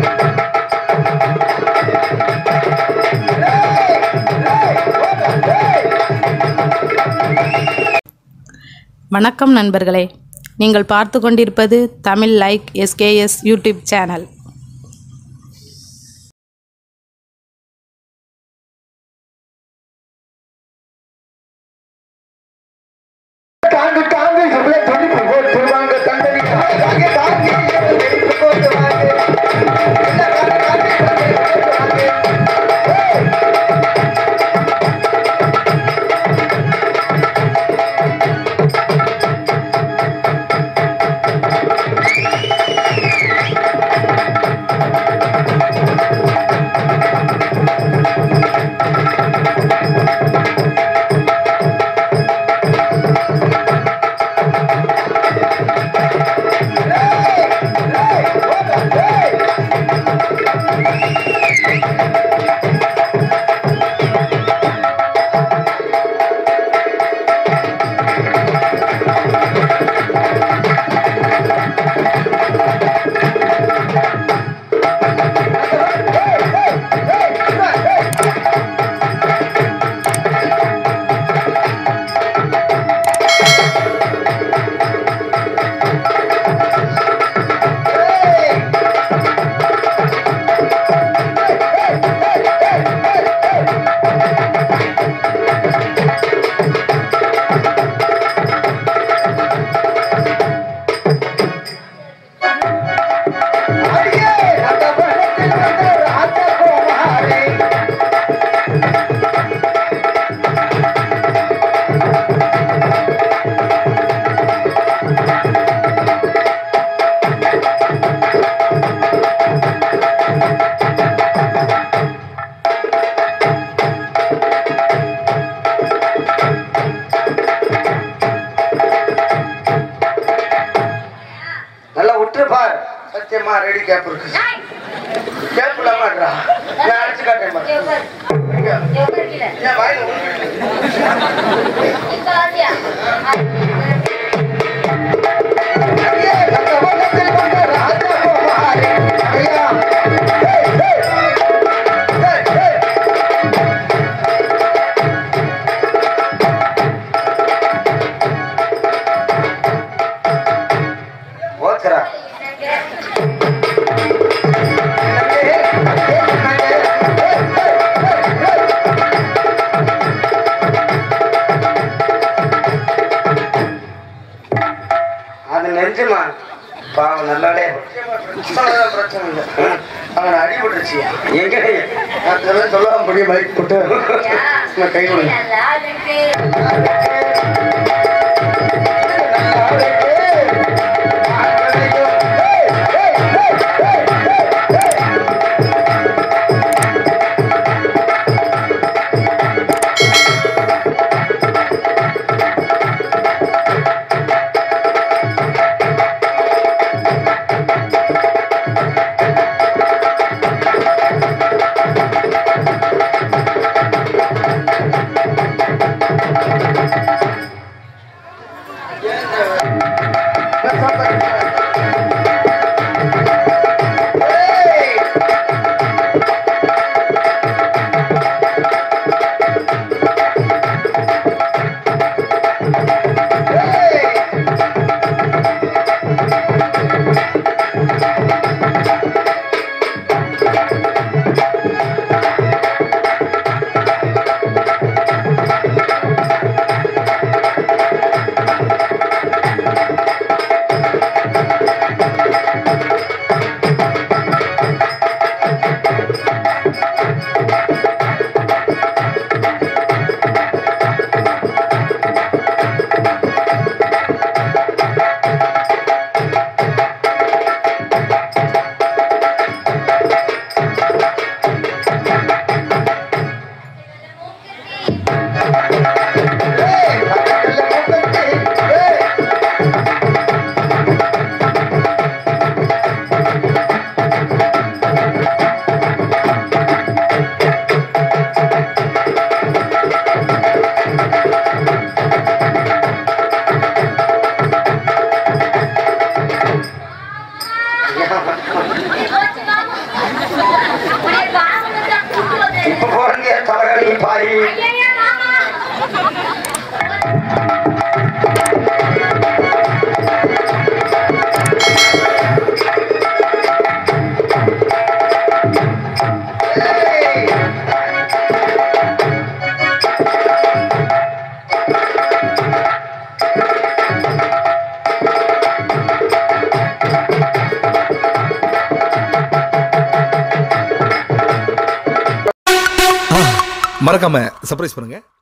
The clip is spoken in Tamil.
வணக்கம் நண்பர்களே நீங்கள் பார்த்து கொண்டிருப்பது Tamil like SKS YouTube channel தாங்கு தாங்கு இவ்வளவு துடிப்பு போட்டு வாங்க தந்தனி தாங்கு தாங்கு இவ்வளவு துடிப்பு போட்டு வாங்க என்ன தாங்கு தாங்கு இவ்வளவு துடிப்பு போட்டு வாங்க அடியே ரத்தபணத்தில் வந்த ராஜகுமாரி நல்லா விட்டு பார் சத்தியமா ரெடி கேப் இருக்கு கேப் இல்லாமடா நான் அடிச்சு காட்டேன் பாரு. இங்க. ஏன் வாயில ஊத்திட்டு? அடியே, ரத்தபணத்தில் வந்த ராஜகுமாரி. ஐயா. ஏய், ஏய். ஏய், ஏய். ஓகேடா. அது நெஞ்சுமா பாவம் நல்லாலே அவ்வளவுதான் பிரச்சனை இல்லை அவன் அடிபட்டுருச்சு எங்க அதெல்லாம் சொல்லாம முடியும் பைக் போட்டு நான் கை கொடுங்க மறக்காம சர்ப்ரைஸ் பண்ணுங்க